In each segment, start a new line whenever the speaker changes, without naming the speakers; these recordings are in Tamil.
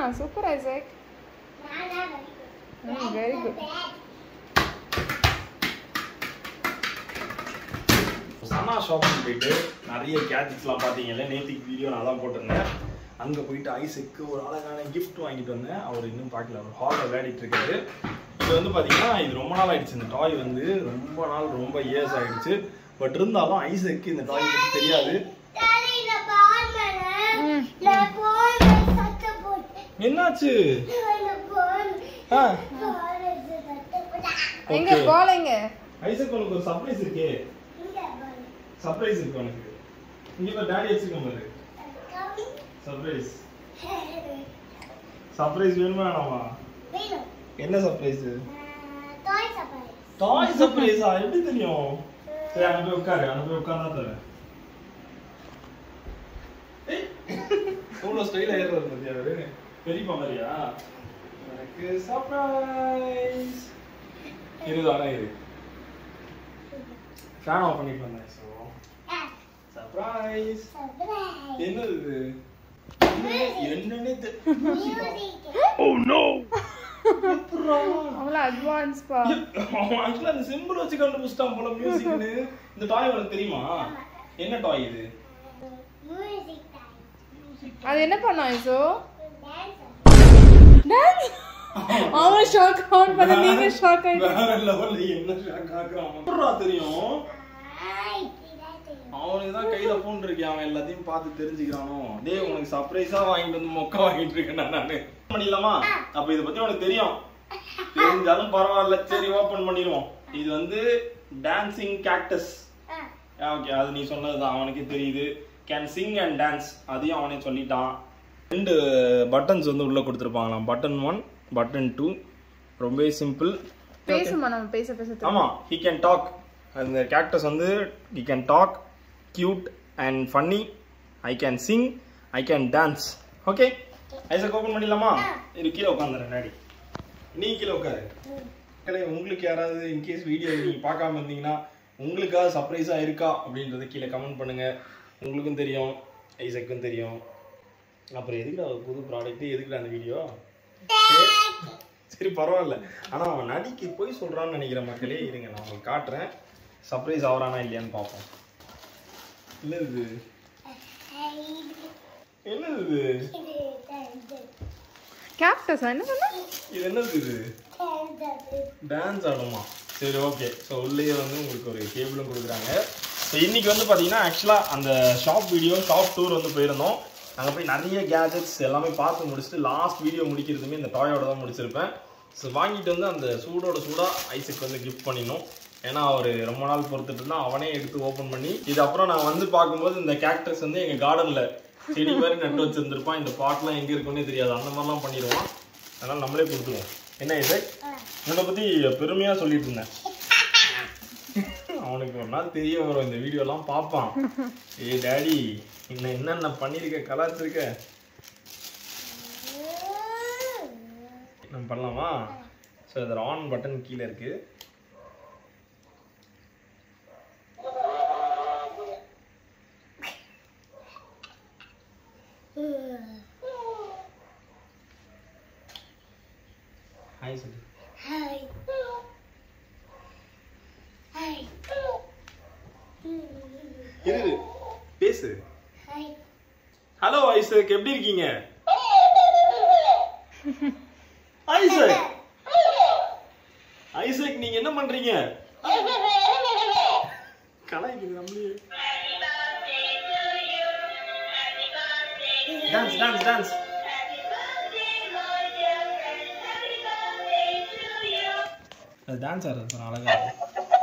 சூப்பர் ஐசக் ம் வெரி குட்
சனா ஷாப்பிங் போயிட்டு நிறைய கேஜெட்ஸ்லாம் பார்த்தீங்கல்ல நேத்திக்கு வீடியோ நான் தான் போட்டிருந்தேன் அங்கே போயிட்டு ஐஸுக்கு ஒரு அழகான gift வாங்கிட்டு வந்தேன் அவர் இன்னும் பார்க்கல அவர் ஹாலில் விளையாடிட்டு இருக்காரு இது வந்து பார்த்தீங்கன்னா இது ரொம்ப நாள் ஆயிடுச்சு இந்த டாய் வந்து ரொம்ப நாள் ரொம்ப இயர்ஸ் ஆயிடுச்சு பட் இருந்தாலும் ஐஸுக்கு இந்த டாய் பற்றி தெரியாது என்னாச்சு ஆ
எங்க
Okay.
பால் எங்க
ஐசக் உனக்கு ஒரு சர்ப்ரைஸ் இருக்கே சர்ப்ரைஸ் இருக்கு உனக்கு இங்க பாரு டாடி வச்சிருக்கோம் பாரு சர்ப்ரைஸ் சர்ப்ரைஸ் வேணுமா வேணாமா என்ன சர்ப்ரைஸ் டாய் சர்ப்ரைஸா எப்படி தெரியும் சரி அங்க போய் உட்காரு அங்க போய் உட்கார்ந்தா தரேன் ஏய், எவ்வளவு ஸ்டைலா ஏறுறது பத்தியா அவரு பெரியப்பா மாதிரியா எனக்கு சர்ப்ரைஸ் இருதானா இரு ஃபேன் ஆஃப் பண்ணிட்டு வந்தேன் ஸோ சர்ப்ரைஸ் என்னது இது என்னன்னே
அவ்வளோ அட்வான்ஸ் பா
அவன் ஆக்சுவலா அந்த சிம்பிள் வச்சு கண்டுபிடிச்சிட்டான் போல மியூசிக்னு இந்த டாய் உனக்கு தெரியுமா என்ன டாய் இது
அது என்ன பண்ணான் ஐசோ டான்ஸ் அவன் ஷாக் அவன் பண்ண நீங்க ஷாக் ஆயிட்டு
வேற லெவல்ல என்ன ஷாக் ஆக்குறான் எப்படிடா தெரியும் அவனுக்கு தான் கையில போன் இருக்கு அவன் எல்லாத்தையும் பார்த்து தெரிஞ்சுக்கிறானோ டேய் உனக்கு சர்ப்ரைஸா வாங்கிட்டு வந்து மொக்க வாங்கிட்டு இருக்கேன் நானு பண்ணிடலாமா அப்ப இத பத்தி உனக்கு தெரியும் தெரிஞ்சாலும் பரவாயில்ல சரி ஓபன் பண்ணிடுவோம் இது வந்து டான்சிங் கேக்டஸ் ஓகே அது நீ சொன்னதுதான் அவனுக்கே தெரியுது கேன் சிங் அண்ட் டான்ஸ் அதையும் அவனே சொல்லிட்டான் ரெண்டு பட்டன்ஸ் வந்து உள்ள கொடுத்துருப்பாங்களாம் பட்டன் ஒன் பட்டன் டூ ரொம்பவே சிம்பிள்
பேசுமா நம்ம பேச பேச
ஆமா ஹி கேன் டாக் அந்த கேரக்டர்ஸ் வந்து he can talk cute and funny I can sing I can dance okay Isaac open பண்ணிடலாமா இது கீழே உட்காந்துறேன் டாடி நீ கீழே உட்காரு மக்களே, உங்களுக்கு யாராவது இன்கேஸ் வீடியோ நீங்க பார்க்காம இருந்தீங்கன்னா உங்களுக்காக சர்ப்ரைஸா இருக்கா அப்படின்றத கீழே கமெண்ட் பண்ணுங்க உங்களுக்கும் தெரியும் ஐசக்கும் தெரியும் அப்புறம் எதுக்குடா ஒரு புது ப்ராடக்ட் எதுக்குடா அந்த வீடியோ சரி பரவாயில்ல ஆனா அவன் நடிக்கு போய் சொல்றான்னு நினைக்கிற மக்களே இருங்க நான் உங்களுக்கு காட்டுறேன் சர்ப்ரைஸ் ஆகுறானா இல்லையான்னு பார்ப்போம் என்ன இது என்னது இது
கேப்டஸ் என்ன பண்ண
இது என்னது இது டான்ஸ் ஆடுமா சரி ஓகே ஸோ உள்ளேயே வந்து உங்களுக்கு ஒரு கேபிளும் கொடுக்குறாங்க ஸோ இன்னைக்கு வந்து பார்த்தீங்கன்னா ஆக்சுவலாக அந்த ஷாப் வீடியோ ஷாப் டூர் வந்து போயிருந்தோம் அங்கே போய் நிறைய கேஜெட்ஸ் எல்லாமே பார்த்து முடிச்சுட்டு லாஸ்ட் வீடியோ முடிக்கிறதுமே இந்த டாயோட தான் முடிச்சிருப்பேன் ஸோ வாங்கிட்டு வந்து அந்த சூடோட சூடாக ஐஸுக்கு வந்து கிஃப்ட் பண்ணினோம் ஏன்னா அவர் ரொம்ப நாள் பொறுத்துட்டு இருந்தா அவனே எடுத்து ஓப்பன் பண்ணி இது அப்புறம் நான் வந்து பார்க்கும்போது இந்த கேக்டர்ஸ் வந்து எங்கள் கார்டனில் செடி மாதிரி நட்டு வச்சிருந்திருப்பான் இந்த பாட்லாம் எங்கே இருக்குன்னே தெரியாது அந்த மாதிரிலாம் பண்ணிடுவான் அதனால் நம்மளே கொடுத்துருவோம் என்ன இது உன்னை பற்றி பெருமையாக சொல்லிட்டு இருந்தேன் அவனுக்கு ஒரு நாள் தெரிய வரும் இந்த வீடியோலாம் பார்ப்பான் ஏய் டாடி இன்னும் என்னென்ன பண்ணியிருக்க கலாச்சிருக்க நம்ம பண்ணலாமா ஸோ இதில் ஆன் பட்டன் கீழே இருக்கு ஹாய் சொல்லு இரு பேசு ஹலோ ஐசக் எப்படி இருக்கீங்க ஐசக் ஐசக் நீங்க என்ன பண்றீங்க கலாய்க்குது நம்மளே டான்ஸ் டான்ஸ் டான்ஸ் அது டான்ஸ் ஆடுறது பாரு, அழகா இருக்கு.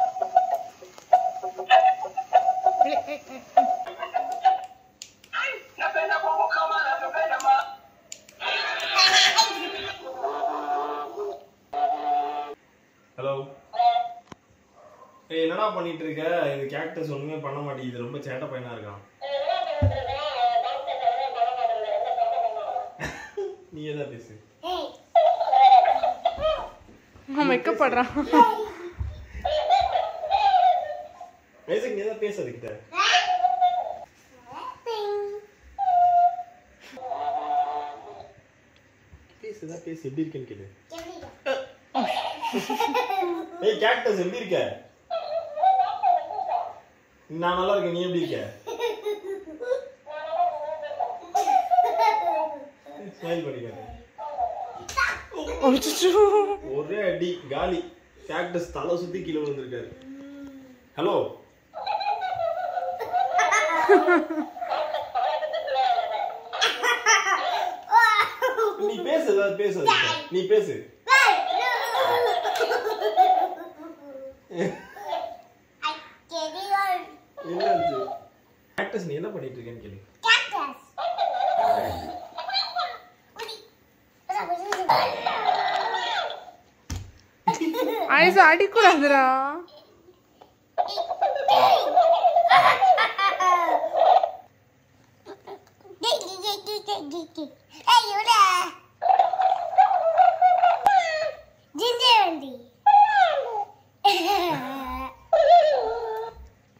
ஹலோ ஏய் என்னடா பண்ணிட்டு இருக்க இது கேக்டஸ் ஒண்ணுமே பண்ண மாட்டேங்குது ரொம்ப சேட்டை பையனா இருக்கான் நீ ஏதா பேசு
அவன் வெக்கப்படுறான்
ஐசக் நீ ஏதா பேச அதுக்கிட்ட ஏதாவது பேசு எப்படி இருக்கேன்னு கேளு ஏய் கேக்டஸ் எப்படி இருக்க நான் நல்லா இருக்கேன் நீ எப்படி இருக்க ஸ்மைல் பண்ணிக்காரு
அச்சச்சோ.
ஒரே அடி காலி கேக்டஸ் தலை சுத்தி கீழே விழுந்திருக்காரு ஹலோ நீ பேசு ஏதாவது பேசு அதுக்கிட்ட. நீ பேசு என்னாச்சு கேக்டஸ் நீ என்ன பண்ணிட்டு இருக்கேன்னு கேளு
ஐஸ் அடிக்கூடாதுடா